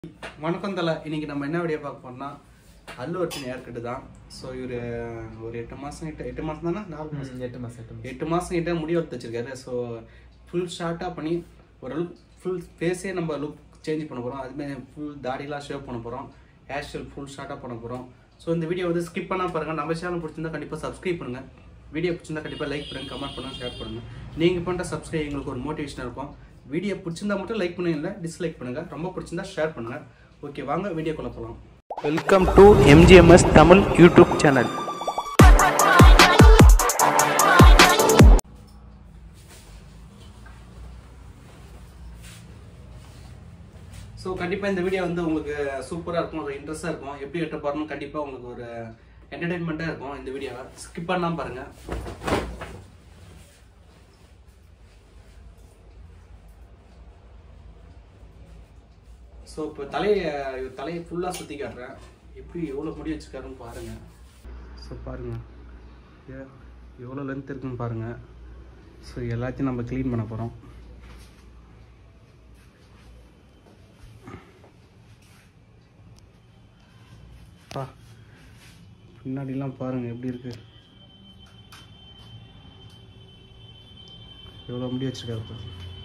வணக்கம் தலை இன்னைக்கு நம்ம என்ன வீடியோ பார்க்க போறோம்னா அல்லு அர்ஜுன் ஏற்கட்டு தான் ஸோ இவர் ஒரு எட்டு மாதம் கிட்ட எட்டு மாதம் தானே நாலு மாதம் எட்டு மாசம் எட்டு மாசம் எட்டு மாதம் கிட்ட முடி வளர்த்து வச்சிருக்காரு ஸோ ஃபுல் ஷார்ட்டாக பண்ணி ஓரளவுக்கு ஃபுல் ஃபேஸே நம்ம லுக் சேஞ்ச் பண்ண போகிறோம் அதுமாதிரி ஃபுல் தாடிலாம் ஷேவ் பண்ண போகிறோம் ஹேர் ஸ்டைல் ஃபுல் ஷார்ட்டாக பண்ண போகிறோம் ஸோ இந்த வீடியோ வந்து ஸ்கிப் பண்ணால் பாருங்கள் நம்ம சேனல் பிடிச்சிருந்தா கண்டிப்பாக சப்ஸ்கிரைப் பண்ணுங்கள் வீடியோ பிடிச்சிருந்தா கண்டிப்பாக லைக் பண்ணுங்கள் கமெண்ட் பண்ணுங்கள் ஷேர் பண்ணுங்கள் நீங்கள் பண்ணுற சப்ஸ்கிரைப் எங்களுக்கு ஒரு மோட்டிவேஷனாக இருக்கும் வீடியோ பிடிச்சிருந்தா மட்டும் லைக் பண்ணுங்க இல்லை டிஸ்லைக் பண்ணுங்கள் ரொம்ப பிடிச்சிருந்தா ஷேர் பண்ணுங்கள் ஓகே வாங்க வீடியோக்குள்ளே போகலாம் welcome to MGMS Tamil YouTube channel so கண்டிப்பாக இந்த வீடியோ வந்து உங்களுக்கு சூப்பராக இருக்கும் ஒரு இன்ட்ரெஸ்ட்டாக இருக்கும் எப்படி எட்ட போகிறோம்னு கண்டிப்பாக உங்களுக்கு ஒரு என்டர்டைன்மெண்ட்டாக இருக்கும் இந்த வீடியோவை ஸ்கிப் பண்ணாமல் பாருங்கள் ஸோ இப்போ தலையை இவர் தலையை ஃபுல்லாக சுற்றி காட்டுறேன் எப்படி எவ்வளோ முடி வச்சுருக்காருன்னு பாருங்கள் ஸோ பாருங்கள் எவ்வளோ லென்த் இருக்குன்னு பாருங்கள் ஸோ எல்லாத்தையும் நம்ம க்ளீன் பண்ண போகிறோம் பா பின்னாடிலாம் பாருங்கள் எப்படி இருக்கு எவ்வளோ முடி வச்சிருக்காரு பாருங்க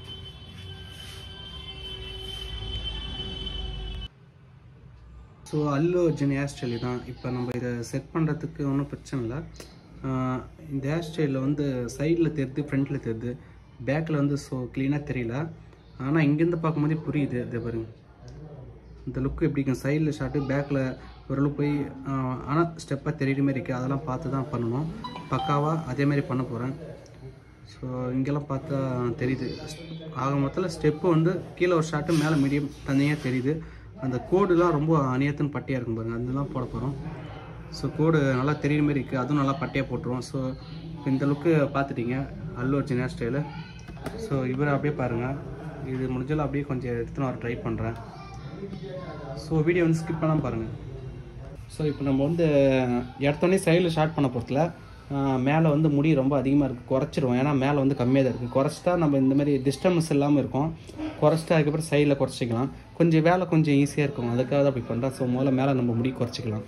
so Allu Arjun hair style தான் இப்போ நம்ம இதை செட் பண்ணுறதுக்கு ஒன்றும் பிரச்சனை இல்லை ஆஹ் இந்த ஹேர் ஸ்டைலில் வந்து சைடில் தெரியுது ஃப்ரண்ட்டில் தெரியுது பேக்கில் வந்து ஸோ க்ளீனாக தெரியல ஆனால் இங்கேருந்து பார்க்கும்போதே புரியுது இதை பாருங்க இந்த லுக்கு எப்படி இருக்கும் சைடில் ஷார்ட்டு பேக்கில் ஓரளவு போய் ஆனால் ஸ்டெப்பாக தெரியுற மாதிரி இருக்குது அதெல்லாம் பார்த்து தான் பண்ணணும் பக்காவாக அதே மாதிரி பண்ண போகிறேன் ஸோ இங்கெல்லாம் பார்த்தா தெரியுது ஆக மொத்தத்தில் ஸ்டெப்பு வந்து கீழே ஒரு ஷார்ட்டு மேலே மீடியம் தனியாக தெரியுது அந்த கோடுலாம் ரொம்ப அநியத்துன்னு பட்டையாக இருக்கும் பாருங்கள் அதெல்லாம் போட போகிறோம் ஸோ கோடு நல்லா தெரியுற மாதிரி இருக்குது அதுவும் நல்லா பட்டையாக போட்டுருவோம் ஸோ இந்த லுக்கு பார்த்துட்டீங்க Allu Arjun hair style so இவர் அப்படியே பாருங்கள் இது முடிஞ்சாலும் அப்படியே கொஞ்சம் எடுத்துன்னு வர ட்ரை பண்ணுறேன் ஸோ வீடியோ வந்து ஸ்கிப் பண்ணாமல் பாருங்கள் ஸோ இப்போ நம்ம வந்து எடுத்தோடனே சைடில் ஷார்ட் பண்ண போகிறதுல மேலே வந்து முடி ரொம்ப அதிகமாக இருக்குது குறைச்சிருவோம் ஏன்னா மேலே வந்து கம்மியாக தான் இருக்குது குறைச்சிட்டா நம்ம இந்த மாதிரி டிஸ்டர்பன்ஸ் இல்லாமல் இருக்கும் குறைச்சிட்டா அதுக்கப்புறம் சைடில் குறைச்சிக்கலாம் கொஞ்சம் வேலை கொஞ்சம் ஈஸியாக இருக்கும் அதுக்காக தான் அப்படி பண்ணுறேன் ஸோ முதல்ல மேலே நம்ம முடி குறைச்சிக்கலாம்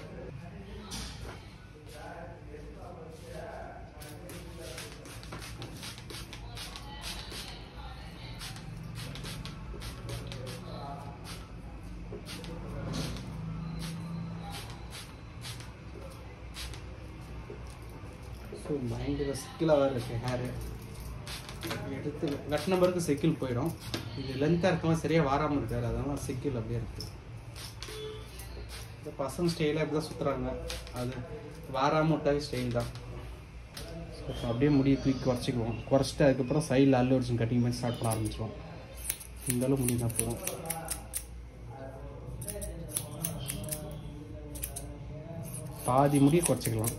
ஸோ பயங்கர சிக்கிலாக வேறு இருக்குது ஹேரு எடுத்து வெட்டின பிறகு செக்கில் போயிடும் இது லென்த்தாக இருக்கலாம் சரியாக வாராமல் இருக்காரு அதெல்லாம் செக்கில் அப்படியே இருக்குது இந்த பசங்க ஸ்டைலாக இப்படி தான் சுற்றுறாங்க அது வாராமல் விட்டாவே ஸ்டைல் தான் ஸோ இப்போ அப்படியே முடியை தூக்கி குறைச்சிக்குவோம் குறைச்சிட்டு அதுக்கப்புறம் சைடில் அல்லு அடிச்சு கட்டிங் பண்ணி ஸ்டார்ட் பண்ண ஆரம்பிச்சிடுவோம் இந்த அளவு முடி தான் போதும் பாதி முடியை குறைச்சிக்கலாம்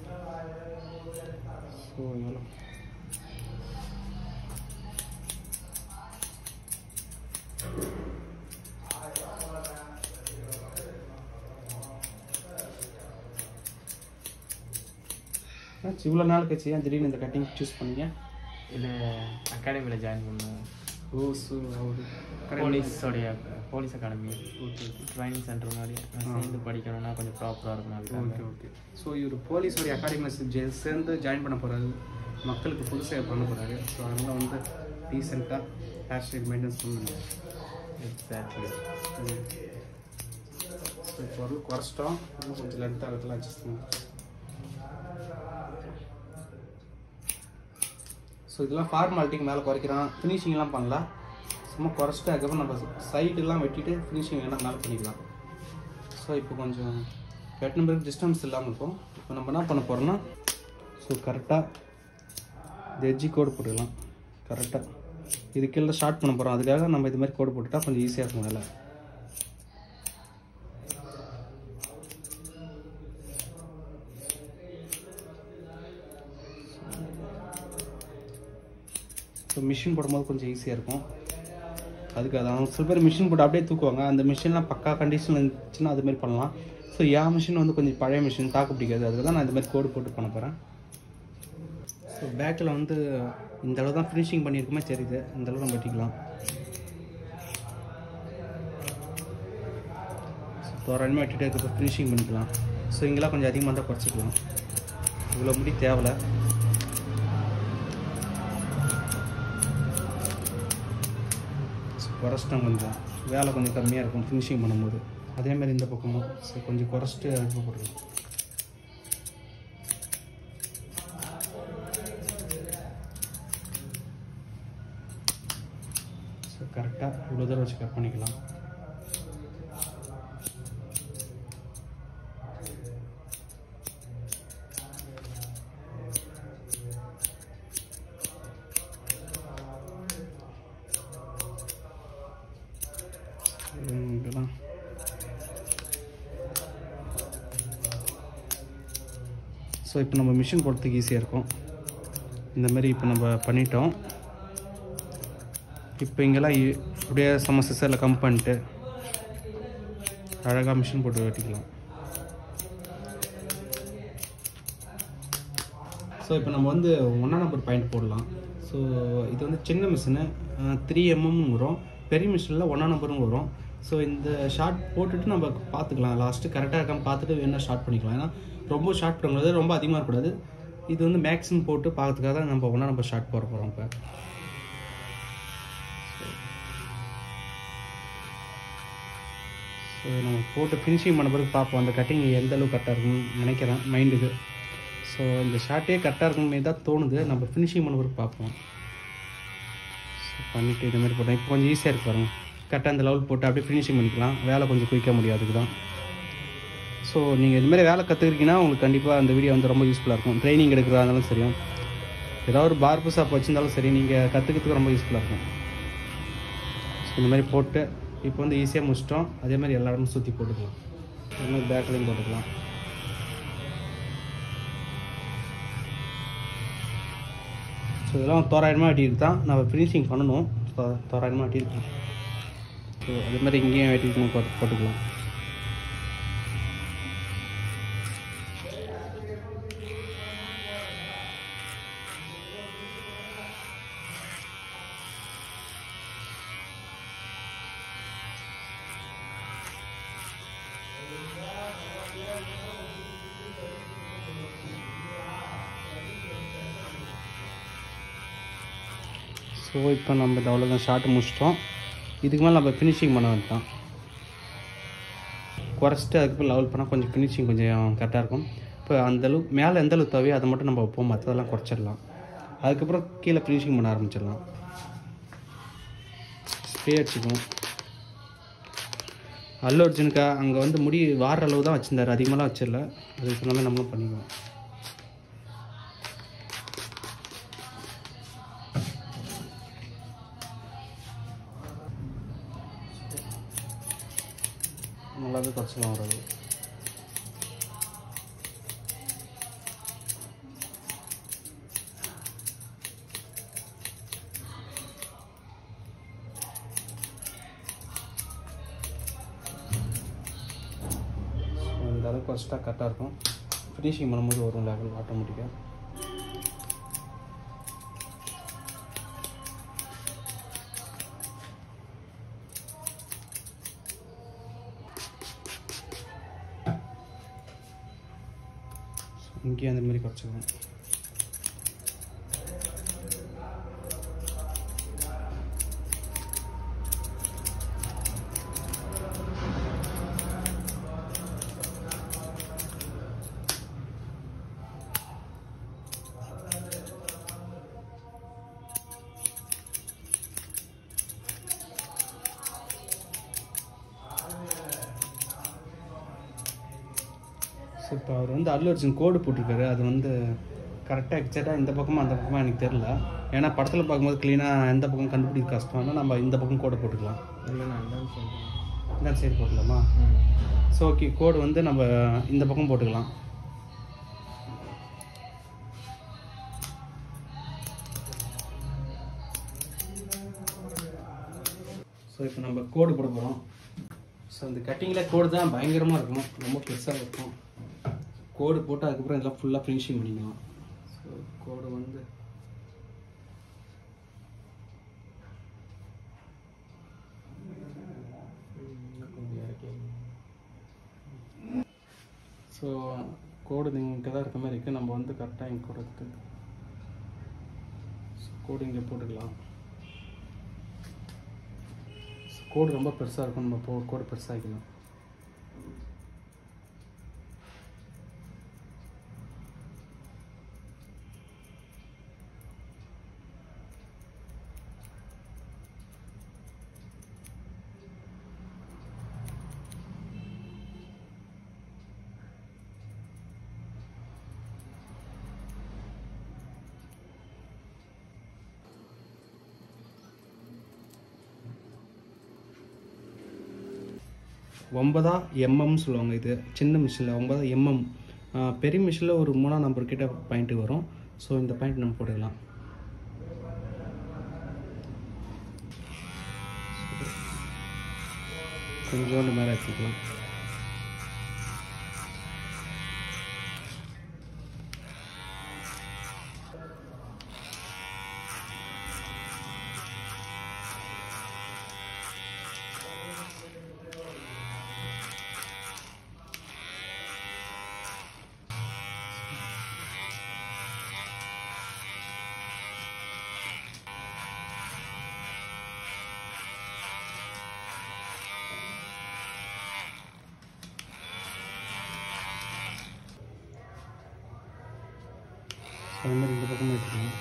ஸோ எவ்வளோ இவ்வளோ நாள் கழிச்சு ஏன் திடீர்னு இந்த கட்டிங் சூஸ் பண்ணீங்க இது அகாடமியில் ஜாயின் பண்ணோம் ஓ ஸோ அவரு போலீஸோடைய போலீஸ் அகாடமி ட்ரைனிங் சென்டர் மாதிரி நான் சேர்ந்து படிக்கணும்னா கொஞ்சம் ப்ராப்பராக இருக்கும் ஓகே அதுக்காக ஓகே ஸோ இவர் போலீஸோடைய அகாடமியில் சேர்ந்து ஜாயின் பண்ண போகிறாரு மக்களுக்கு புது சேவை பண்ண போகிறாரு ஸோ அதனால் வந்து ரீசெண்டாக ஹேர் ஸ்டைல் மெயின்டைன்ஸ் பண்ணுங்க எக்ஸாக்ட்லி ஸோ பொருள் குறைச்சிட்டோம் இன்னும் கொஞ்சம் லென்த்தாக இருக்கலாம் அட்ஜஸ்ட் பண்ணுவோம் ஸோ இதெல்லாம் ஃபார்மாலிட்டிக்கு மேலே குறைக்கிறான் ஃபினிஷிங்லாம் பண்ணலாம் சும்மா குறைச்சிட்டு அதுக்கப்புறம் நம்ம சைடுலாம் வெட்டிட்டு ஃபினிஷிங் வேணால் மேலே பண்ணிக்கலாம் ஸோ இப்போ கொஞ்சம் வெட்டின பிறகு டிஸ்டன்ஸ் இல்லாமல் இருக்கும் இப்போ நம்ம என்ன பண்ண போகிறோம்னா ஸோ கரெக்டாக இந்த எட்ஜி கோடு போட்டுக்கலாம் கரெக்டாக இது கீழே ஷார்ட் பண்ண போகிறோம் அதுக்காக நம்ம இது மாதிரி கோடு போட்டுட்டா கொஞ்சம் ஈஸியாக இருக்கும் வேலை ஸோ மிஷின் போடும்போது கொஞ்சம் ஈஸியாக இருக்கும் அதுக்கு அது அவங்க சில பேர் மிஷின் போட்டு அப்படியே தூக்குவாங்க அந்த மிஷின்லாம் பக்கா கண்டிஷன் இருந்துச்சுன்னா அது மாதிரி பண்ணலாம் ஸோ என் மிஷின் வந்து கொஞ்சம் பழைய மிஷின் தாக்கு பிடிக்காது அதுக்கு தான் நான் இந்த மாதிரி கோடு போட்டு பண்ண போகிறேன் ஸோ பேக்கில் வந்து இந்த அளவு தான் ஃபினிஷிங் பண்ணியிருக்குமே தெரியுது இந்த அளவு நம்ம வெட்டிக்கலாம் தோராயமாக வெட்டிட்டு அதுக்கப்புறம் ஃபினிஷிங் பண்ணிக்கலாம் ஸோ இங்கெல்லாம் கொஞ்சம் அதிகமாக தான் குறைச்சிக்கலாம் இவ்வளோ முடி தேவையில்ல ஸோ குறைச்சிட்டோம் கொஞ்சம் வேலை கொஞ்சம் கம்மியாக இருக்கும் ஃபினிஷிங் பண்ணும்போது அதே மாதிரி இந்த பக்கமும் ஸோ கொஞ்சம் குறைச்சிட்டு அதுக்கு போட்டுக்கலாம் ஸோ கரெக்டாக இவ்வளோ தூரம் வச்சு கட் பண்ணிக்கலாம் இங்கெல்லாம் ஸோ இப்போ நம்ம மிஷின் போடுறதுக்கு ஈஸியாக இருக்கும் இந்த மாதிரி இப்போ நம்ம பண்ணிட்டோம் இப்போ இங்கெல்லாம் இ- அப்படியே சம சிசரில் கம் பண்ணிட்டு அழகாக மிஷின் போட்டு வெட்டிக்கலாம் ஸோ இப்போ நம்ம வந்து ஒன்றா நம்பர் பாயிண்ட் போடலாம் ஸோ இது வந்து சின்ன மிஷினு த்ரீ எம்எம் வரும் பெரிய மிஷினில் ஒன்றா நம்பரும் வரும் ஸோ இந்த ஷார்ட் போட்டுட்டு நம்ம பார்த்துக்கலாம் லாஸ்ட்டு கரெக்டாக இருக்கான்னு பார்த்துட்டு வேணால் ஷார்ட் பண்ணிக்கலாம் ஏன்னா ரொம்ப ஷார்ட் பண்ணக்கூடாது ரொம்ப அதிகமாக இருக்கக்கூடாது இது வந்து மேக்ஸிமம் போட்டு பார்க்கறதுக்காக தான் நம்ம ஒன்றா நம்பர் ஷார்ட் போட போகிறோம் இப்போ ஸோ நம்ம போட்டு ஃபினிஷிங் பண்ண பிறகு பார்ப்போம் அந்த கட்டிங் எந்த அளவுக்கு கரெக்டாக இருக்கும்னு நினைக்கிறேன் மைண்டுக்கு ஸோ இந்த ஷார்ட்டே கரெக்டாக இருக்குமே தான் தோணுது நம்ம ஃபினிஷிங் பண்ண பிறகு பார்ப்போம் ஸோ பண்ணிவிட்டு இந்த மாதிரி போட்டோம் இப்போ கொஞ்சம் ஈஸியாக இருக்கு பாருங்க கரெக்டாக அந்த லெவல் போட்டு அப்படியே ஃபினிஷிங் பண்ணிக்கலாம் வேலை கொஞ்சம் குயிக்க முடியும் அதுக்கு தான் ஸோ நீங்கள் இது மாதிரி வேலை கற்றுக்கிறீங்கன்னா உங்களுக்கு கண்டிப்பாக அந்த வீடியோ வந்து ரொம்ப யூஸ்ஃபுல்லாக இருக்கும் ட்ரைனிங் எடுக்கிறதா இருந்தாலும் சரி ஏதாவது ஒரு பார்பு ஷாப் வச்சிருந்தாலும் சரி நீங்கள் கற்றுக்கிறதுக்கு ரொம்ப யூஸ்ஃபுல்லாக இருக்கும் ஸோ இந்த மாதிரி போட்டு இப்போ வந்து ஈஸியாக முடிச்சிட்டோம் அதே மாதிரி எல்லா இடமும் சுற்றி போட்டுக்கலாம் இந்த மாதிரி பேக்லேயும் போட்டுக்கலாம் ஸோ இதெல்லாம் தோராயமாக வெட்டிட்டு தான் நம்ம ஃபினிஷிங் பண்ணணும் ஸோ தோராயமாக வெட்டியிருக்கோம் ஸோ அதே மாதிரி இங்கேயும் வெட்டிருக்கணும் போட்டு போட்டுக்கலாம் ஸோ இப்போ நம்ம இந்த அவ்வளோதான் ஷார்ட் முடிச்சிட்டோம் இதுக்கு மேலே நம்ம ஃபினிஷிங் பண்ண வேண்டாம் குறைச்சிட்டு அதுக்கப்புறம் லெவல் பண்ணால் கொஞ்சம் ஃபினிஷிங் கொஞ்சம் கரெக்டாக இருக்கும் இப்போ அந்த அளவுக்கு மேலே எந்த அளவுக்கு தேவையோ அதை மட்டும் நம்ம வைப்போம் மற்றதெல்லாம் குறைச்சிடலாம் அதுக்கப்புறம் கீழே ஃபினிஷிங் பண்ண ஆரம்பிச்சிடலாம் ஸ்ப்ரே அடிச்சுக்குவோம் அல்லு அர்ஜுனுக்கா அங்கே வந்து முடி வார அளவு தான் வச்சுருந்தாரு அதிகமாகலாம் வச்சிடல அதுக்கு தகுந்த மாதிரி நம்மளும் பண்ணிக்குவோம் நல்லாவே குறைச்சிக்கலாம் வராது இந்த அளவுக்கு குறைச்சிட்டா கரெக்டாக இருக்கும் ஃபினிஷிங் பண்ணும்போது வரும் லெவல் ஆட்டோமேட்டிக்காக இங்கேயும் அந்த மாதிரி குறைச்சிக்கணும் ஸோ இப்போ அவர் வந்து அல்லு அர்ஜுன் கோடு போட்டிருக்காரு அது வந்து கரெக்டாக எக்ஸாக்டாக இந்த பக்கமாக அந்த பக்கமாக எனக்கு தெரில ஏன்னா படத்தில் பார்க்கும்போது க்ளீனாக எந்த பக்கம் கண்டுபிடிக்க கஷ்டம் ஆனால் நம்ம இந்த பக்கம் கோடை போட்டுக்கலாம் இல்லை நான் தான் சொல்கிறேன் இந்த சைடு போட்டுக்கலாமா ஸோ ஓகே கோடு வந்து நம்ம இந்த பக்கம் போட்டுக்கலாம் ஸோ இப்போ நம்ம கோடு போட போகிறோம் ஸோ இந்த கட்டிங்கில் கோடு தான் பயங்கரமாக இருக்கும் ரொம்ப பெருசாக இருக்கும் கோடு போட்டு அதுக்கப்புறம் இதெல்லாம் ஃபுல்லாக ஃபினிஷிங் பண்ணிக்கலாம் ஸோ கோடு வந்து கொஞ்சம் இறக்கி ஸோ கோடு இங்கே தான் இருக்க மாதிரி இருக்குது நம்ம வந்து கரெக்டாக இங்கே கோடு இருக்குது கோடு இங்கே போட்டுக்கலாம் கோடு ரொம்ப பெருசாக இருக்கும் நம்ம போ கோடு பெருசாகிக்கலாம் ஒன்பதா எம்எம் சொல்லுவாங்க இது சின்ன மிஷினில் ஒன்பதா எம்எம் பெரிய மிஷினில் ஒரு மூணாம் நம்பர் கிட்ட பாயிண்ட்டு வரும் ஸோ இந்த பாயிண்ட் நம்ம போட்டுக்கலாம் கொஞ்சோண்டு மேலே வச்சுக்கலாம் அது மாதிரி இந்த பக்கமும் வச்சுக்கணும்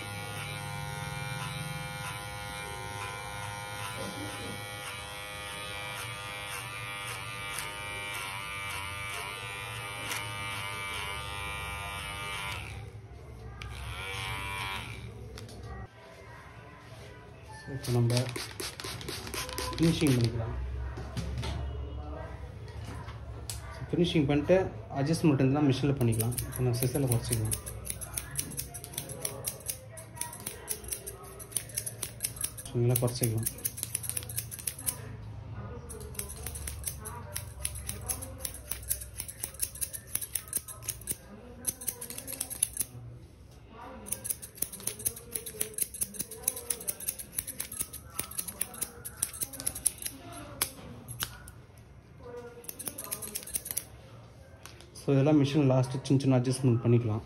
இப்போ நம்ம ஃபினிஷிங் பண்ணிக்கலாம் ஃபினிஷிங் பண்ணிட்டு அட்ஜஸ்ட்மெண்ட் இருந்தால் மிஷினில் பண்ணிக்கலாம் இப்போ நான் சிசரில் குறைச்சிக்கலாம் ஸோ இதெல்லாம் குறைச்சிக்கலாம் ஸோ இதெல்லாம் மிஷின் லாஸ்ட்டு சின்ன சின்ன அட்ஜஸ்ட்மெண்ட் பண்ணிக்கலாம்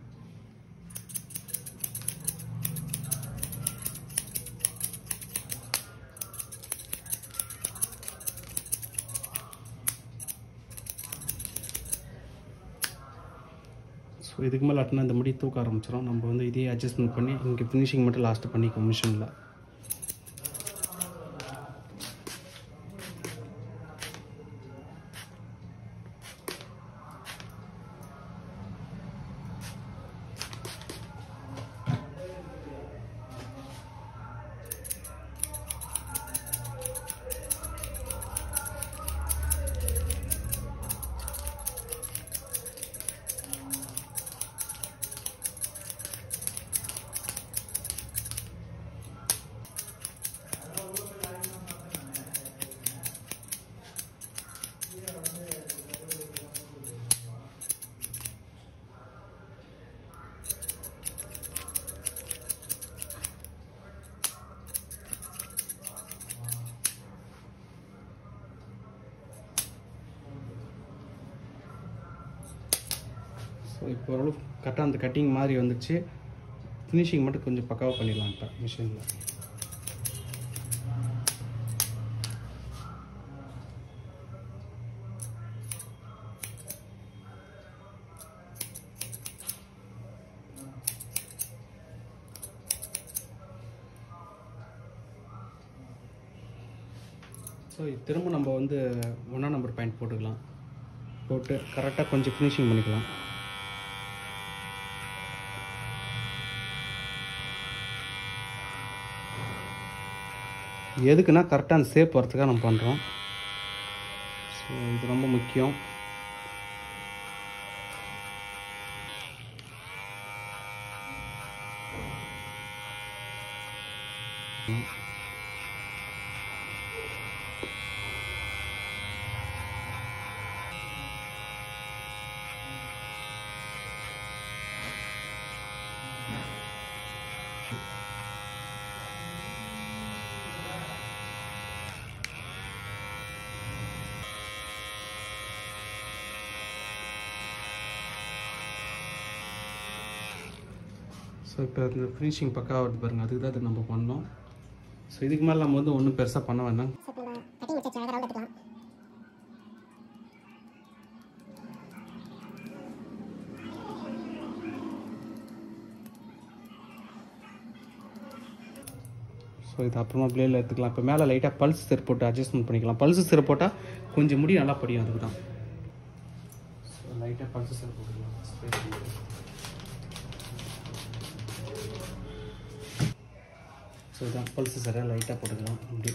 ஸோ இதுக்கு மேலே அட்டினா இந்த முடி தூக்க ஆரம்பிச்சிடும் நம்ம வந்து இதையே அட்ஜஸ்ட்மெண்ட் பண்ணி இங்கே ஃபினிஷிங் மட்டும் லாஸ்ட்டு பண்ணிக்குவோம் மிஷினில் ஸோ இப்போ ஓரளவு கரெக்டாக அந்த கட்டிங் மாதிரி வந்துச்சு ஃபினிஷிங் மட்டும் கொஞ்சம் பக்காவாக பண்ணிடலாம் இப்போ மிஷினில் ஸோ திரும்ப நம்ம வந்து ஒன்றா நம்பர் பாயிண்ட் போட்டுக்கலாம் போட்டு கரெக்டாக கொஞ்சம் ஃபினிஷிங் பண்ணிக்கலாம் எதுக்குன்னா கரெக்டாக அந்த சேப் வரத்துக்காக நம்ம பண்ணுறோம் ஸோ இது ரொம்ப முக்கியம் ஸோ இப்போ இந்த ஃபினிஷிங் பக்கா வருது பாருங்கள் அதுக்கு தான் இது நம்ம பண்ணோம் ஸோ இதுக்கு மேலே நம்ம வந்து ஒன்றும் பெருசாக பண்ண வேண்டாம் ஸோ இப்போ நம்ம கட்டிங் வச்சு அழகாக ரவுண்ட் எடுத்துக்கலாம் ஸோ இது அப்புறமா பிளேடில் எடுத்துக்கலாம் இப்போ மேலே லைட்டாக பல்ஸ் சிறப்பு போட்டு அட்ஜஸ்ட்மெண்ட் பண்ணிக்கலாம் பல்ஸ் சிறப்பு போட்டால் கொஞ்சம் முடி நல்லா படியும் அதுக்கு தான் ஸோ லைட்டாக பல்ஸ் சிறப்பு போட்டுக்கலாம் spray பண்ணிட்டு. ஸோ இதான் பல்ஸ் சரியாக லைட்டாக போட்டுக்கலாம் முடி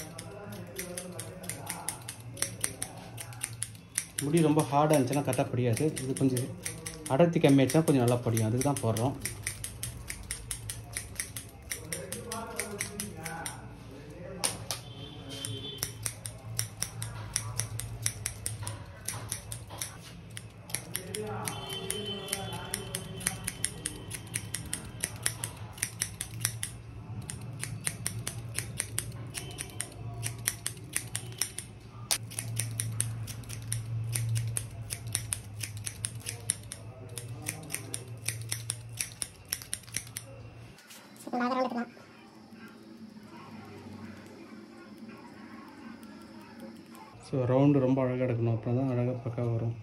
முடி ரொம்ப ஹார்டாக இருந்துச்சுன்னா கரெக்டாக படியாது இது கொஞ்சம் அடர்த்தி கம்மியாச்சுன்னா கொஞ்சம் நல்லா படியும் அதுக்கு தான் போடுறோம் ஸோ இப்போ அழகாக ரவுண்ட் எடுத்துக்கலாம் ஸோ ரவுண்டு ரொம்ப அழகாக எடுக்கணும் அப்புறம் தான் அழகாக பக்கா வரும்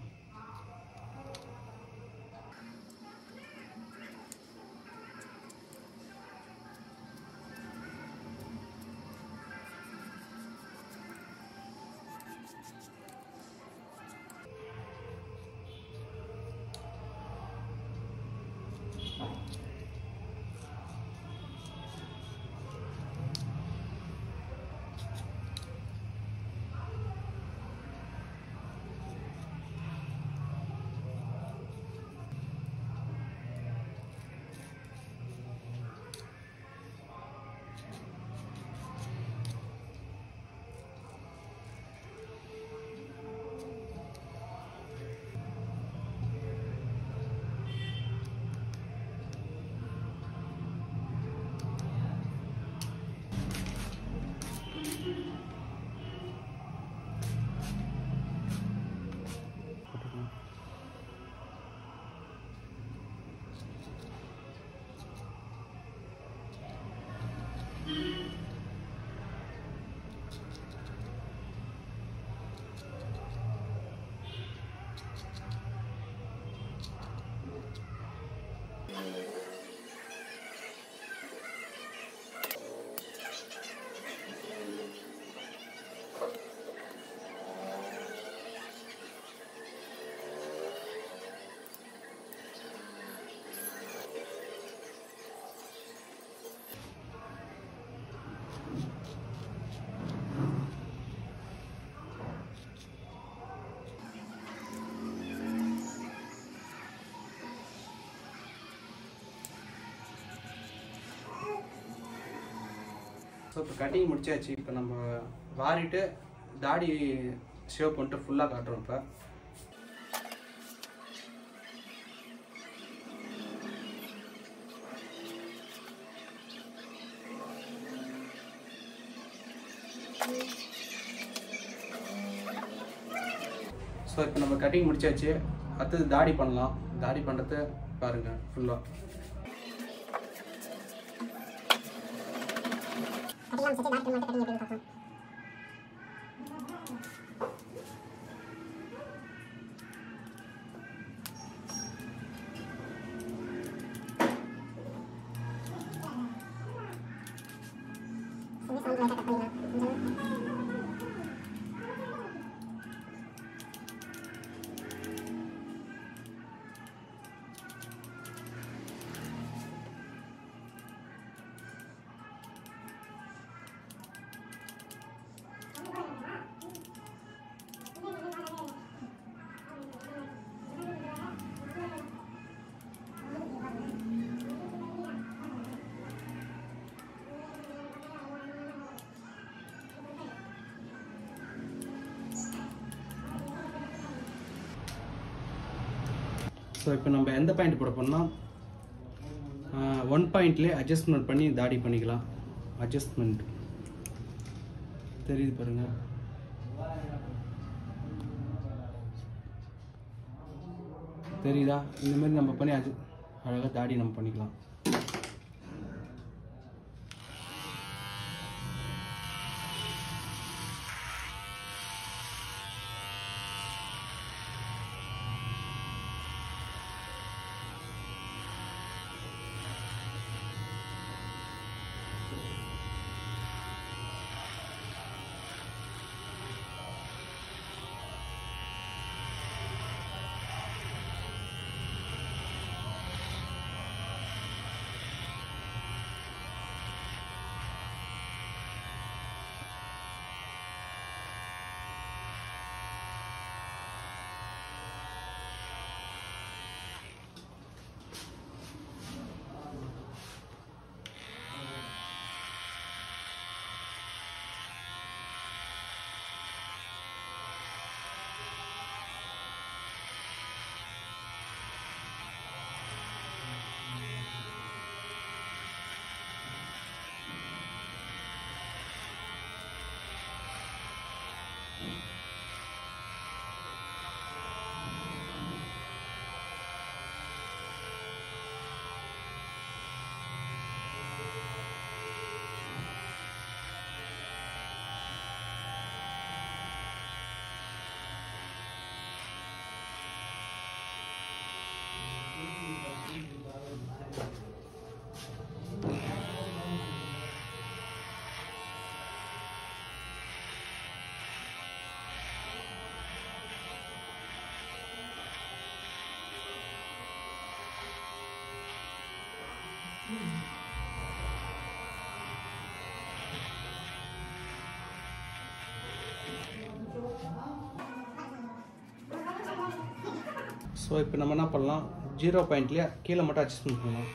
ஸோ இப்போ கட்டிங் முடிச்சாச்சு இப்போ நம்ம வாரிட்டு தாடி ஷேவ் பண்ணிட்டு ஃபுல்லாக காட்டுறோம் இப்போ ஸோ இப்போ நம்ம கட்டிங் முடிச்சாச்சு அடுத்தது தாடி பண்ணலாம் தாடி பண்ணுறது பாருங்கள் ஃபுல்லாக கட்டிலாம் வச்சுட்டு டாக்டர் மட்டும் கட்டிங் எப்படின்னு பார்க்கலாம் இந்த சவுண்ட் லைட்டாக கட் பண்ணிடலாம் இந்த ஸோ இப்போ நம்ம எந்த பாயிண்ட் போட போறோம்னா ஒன் பாயிண்ட்லேயே அட்ஜஸ்ட்மெண்ட் பண்ணி தாடி பண்ணிக்கலாம் அட்ஜஸ்ட்மெண்ட் தெரியுது பாருங்க தெரியுதா இந்த மாதிரி நம்ம பண்ணி அது அழகாக தாடி நம்ம பண்ணிக்கலாம் ஸோ இப்போ நம்ம என்ன பண்ணலாம் ஜீரோ பாயிண்ட்லேயே கீழே மட்டும் அட்ஜஸ்ட்மெண்ட் பண்ணலாம்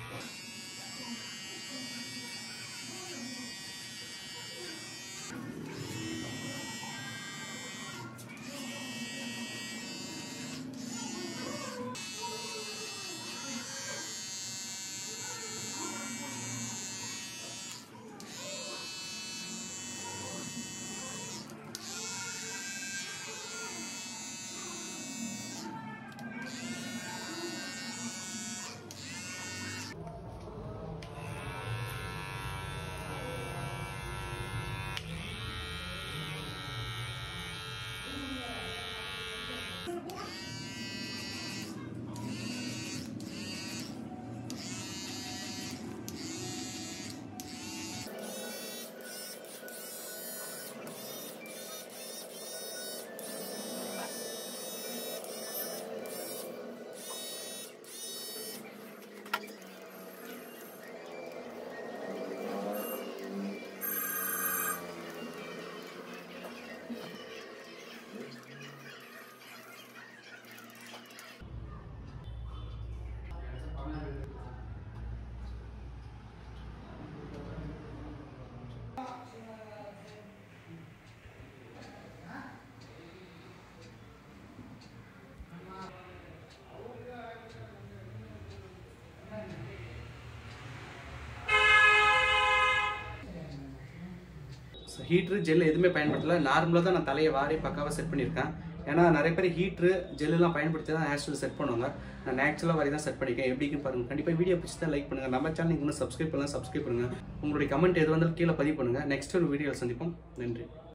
ஹீட்ரு ஜெல் எதுவுமே பயன்படுத்தல நார்மலாக தான் நான் தலையை வாரி பக்காவாக செட் பண்ணியிருக்கேன் ஏன்னா நிறைய பேர் ஹீட்ரு ஜெல்லாம் பயன்படுத்தி தான் ஹேர் ஸ்டைல் செட் பண்ணுவாங்க நான் நேச்சுரலாக வரை தான் செட் பண்ணியிருக்கேன் எப்படின்னு பாருங்க கண்டிப்பாக வீடியோ பிடிச்சி தான் லைக் பண்ணுங்கள் நம்ம சேனல் இன்னும் சப்ஸ்கிரைப் பண்ணலாம் சப்ஸ்கிரைப் பண்ணுங்கள் உங்களுடைய கமெண்ட் எது வந்தாலும் கீழே பதிவு பண்ணுங்கள் நெக்ஸ்ட் ஒரு வீடியோவில் சந்திப்போம் நன்றி